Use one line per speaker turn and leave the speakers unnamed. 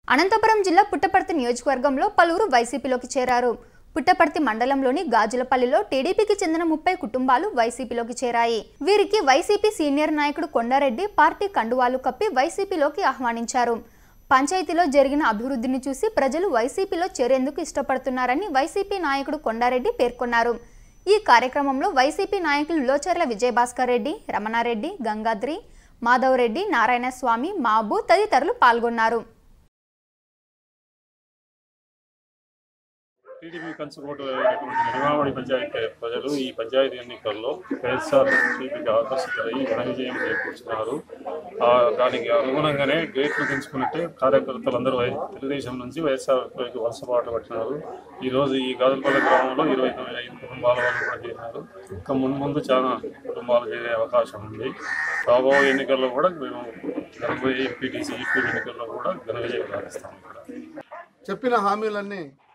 అనంతపురం జిల్లా పుట్టపర్తి నియోజకవర్గంలో పలువురు వైసీపీలోకి చేరారు పుట్టపర్తి మండలంలోని గాజులపల్లిలో టీడీపీకి చెందిన ముప్పై కుటుంబాలు వైసీపీలోకి చేరాయి వీరికి వైసీపీ సీనియర్ నాయకుడు కొండారెడ్డి పార్టీ కండువాలు కప్పి వైసీపీలోకి ఆహ్వానించారు పంచాయతీలో జరిగిన అభివృద్ధిని చూసి ప్రజలు వైసీపీలో చేరేందుకు ఇష్టపడుతున్నారని వైసీపీ నాయకుడు కొండారెడ్డి పేర్కొన్నారు ఈ కార్యక్రమంలో వైసీపీ నాయకులు లోచర్ల విజయభాస్కర్ రెడ్డి రమణారెడ్డి గంగాద్రి మాధవరెడ్డి నారాయణస్వామి మాబు తదితరులు పాల్గొన్నారు
టీడీపీ కంచుకోట అయినటువంటి నిడమావళి పంచాయతీ ప్రజలు ఈ పంచాయతీ ఎన్నికల్లో వైఎస్ఆర్ టీపీకి ఆకర్షితులై ఘన విజయం చేకూర్చున్నారు ఆ దానికి అనుగుణంగానే గేట్లు పెంచుకున్నట్టే కార్యకర్తలందరూ వై- తెలుగుదేశం నుంచి వైఎస్ఆర్ వైపు వలసబాటు పట్టినారు ఈ రోజు ఈ గాజులపల్లి గ్రామంలో ఇరవై తొమ్మిది ఐదు కుటుంబాల వాళ్ళు కూడా చేరినారు ఇంకా ముందు ముందు చాలా కుటుంబాలు చేరే అవకాశం ఉంది రాబోయే ఎన్నికల్లో కూడా మేము రాబోయే ఎంపీటీసీ ఈపీ ఎన్నికల్లో కూడా ఘన విజయం సాధిస్తాం ఇక్కడ
చెప్పిన హామీలన్నీ